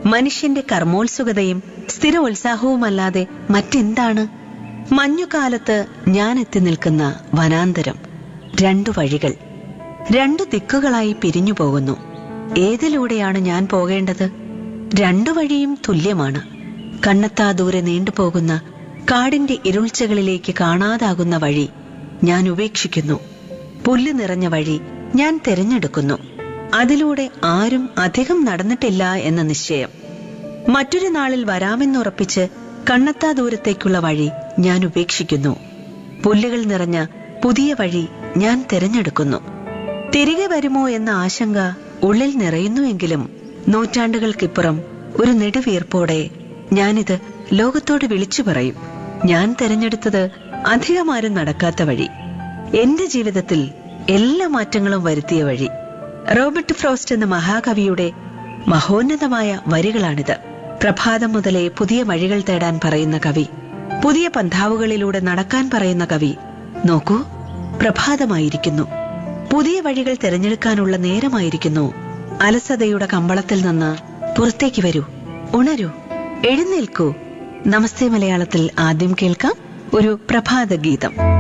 മനുഷ്യന്റെ കർമ്മോത്സുകതയും സ്ഥിരോത്സാഹവുമല്ലാതെ മറ്റെന്താണ് മഞ്ഞുകാലത്ത് ഞാൻ എത്തി നിൽക്കുന്ന വനാന്തരം രണ്ടു വഴികൾ രണ്ടു ദിക്കുകളായി പിരിഞ്ഞു പോകുന്നു ഏതിലൂടെയാണ് ഞാൻ പോകേണ്ടത് രണ്ടു വഴിയും തുല്യമാണ് കണ്ണെത്താ ദൂരെ നീണ്ടുപോകുന്ന കാടിന്റെ ഇരുൾച്ചകളിലേക്ക് കാണാതാകുന്ന വഴി ഞാൻ ഉപേക്ഷിക്കുന്നു പുല്ല് നിറഞ്ഞ വഴി ഞാൻ തിരഞ്ഞെടുക്കുന്നു അതിലൂടെ ആരും അധികം നടന്നിട്ടില്ല എന്ന നിശ്ചയം മറ്റൊരു നാളിൽ വരാമെന്നുറപ്പിച്ച് കണ്ണെത്താ ദൂരത്തേക്കുള്ള വഴി ഞാൻ ഉപേക്ഷിക്കുന്നു പുല്ലുകൾ നിറഞ്ഞ പുതിയ വഴി ഞാൻ തിരഞ്ഞെടുക്കുന്നു തിരികെ വരുമോ എന്ന ആശങ്ക ഉള്ളിൽ നിറയുന്നുവെങ്കിലും നൂറ്റാണ്ടുകൾക്കിപ്പുറം ഒരു നെടുവീർപ്പോടെ ഞാനിത് ലോകത്തോട് വിളിച്ചു പറയും ഞാൻ തിരഞ്ഞെടുത്തത് അധികമാരും നടക്കാത്ത വഴി എന്റെ ജീവിതത്തിൽ എല്ലാ മാറ്റങ്ങളും വരുത്തിയ വഴി റോബർട്ട് ഫ്രോസ്റ്റ് എന്ന മഹാകവിയുടെ മഹോന്നതമായ വരികളാണിത് പ്രഭാതം മുതലേ പുതിയ വഴികൾ തേടാൻ പറയുന്ന കവി പുതിയ പന്ഥാവുകളിലൂടെ നടക്കാൻ പറയുന്ന കവി നോക്കൂ പ്രഭാതമായിരിക്കുന്നു പുതിയ വഴികൾ തിരഞ്ഞെടുക്കാനുള്ള നേരമായിരിക്കുന്നു അലസതയുടെ കമ്പളത്തിൽ നിന്ന് പുറത്തേക്ക് വരൂ ഉണരൂ എഴുന്നേൽക്കൂ നമസ്തേ മലയാളത്തിൽ ആദ്യം കേൾക്കാം ഒരു പ്രഭാത ഗീതം